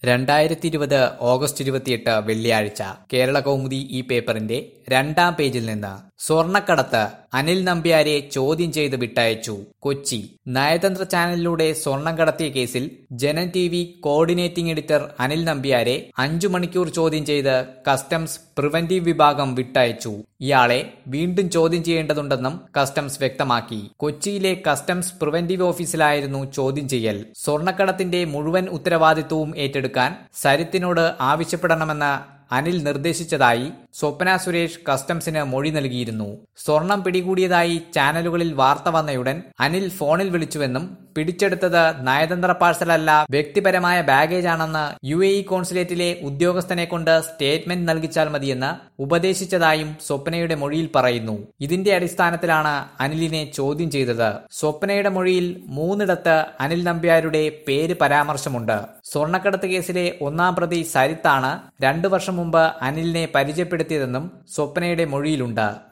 രണ്ടായിരത്തി ഇരുപത് ഓഗസ്റ്റ് ഇരുപത്തിയെട്ട് വെള്ളിയാഴ്ച കേരള കൗമുദി ഈ പേപ്പറിന്റെ രണ്ടാം പേജിൽ നിന്ന് സ്വർണക്കടത്ത് അനിൽ നമ്പ്യാരെ ചോദ്യം ചെയ്ത് വിട്ടയച്ചു കൊച്ചി നയതന്ത്ര ചാനലിലൂടെ സ്വർണം കടത്തിയ കേസിൽ Janam T V coordinating editor Anil നമ്പ്യാരെ അഞ്ചു മണിക്കൂർ ചോദ്യം ചെയ്ത് കസ്റ്റംസ് പ്രിവന്റീവ് വിഭാഗം വിട്ടയച്ചു ഇയാളെ വീണ്ടും ചോദ്യം ചെയ്യേണ്ടതുണ്ടെന്നും കസ്റ്റംസ് വ്യക്തമാക്കി കൊച്ചിയിലെ കസ്റ്റംസ് പ്രിവന്റീവ് ഓഫീസിലായിരുന്നു ചോദ്യം ചെയ്യൽ സ്വർണക്കടത്തിന്റെ മുഴുവൻ ഉത്തരവാദിത്വവും ഏറ്റെടുക്കാൻ സരിത്തിനോട് ആവശ്യപ്പെടണമെന്ന് അനിൽ നിർദ്ദേശിച്ചതായി സ്വപ്ന സുരേഷ് കസ്റ്റംസിന് മൊഴി നൽകിയിരുന്നു സ്വർണം പിടികൂടിയതായി ചാനലുകളിൽ വാർത്ത വന്നയുടൻ അനിൽ ഫോണിൽ വിളിച്ചുവെന്നും പിടിച്ചെടുത്തത് നയതന്ത്ര പാഴ്സലല്ല വ്യക്തിപരമായ ബാഗേജ് ആണെന്ന് യു എ ഇ കോൺസുലേറ്റിലെ ഉദ്യോഗസ്ഥനെ കൊണ്ട് സ്റ്റേറ്റ്മെന്റ് നൽകിച്ചാൽ മതിയെന്ന് ഉപദേശിച്ചതായും സ്വപ്നയുടെ മൊഴിയിൽ പറയുന്നു ഇതിന്റെ അടിസ്ഥാനത്തിലാണ് അനിലിനെ ചോദ്യം ചെയ്തത് സ്വപ്നയുടെ മൊഴിയിൽ മൂന്നിടത്ത് അനിൽ നമ്പ്യാരുടെ പേര് പരാമർശമുണ്ട് സ്വർണ്ണക്കടത്ത് കേസിലെ ഒന്നാം പ്രതി സരിത്താണ് രണ്ടു വർഷം മുമ്പ് അനിലിനെ പരിചയപ്പെടുത്തിയതെന്നും സ്വപ്നയുടെ മൊഴിയിലുണ്ട്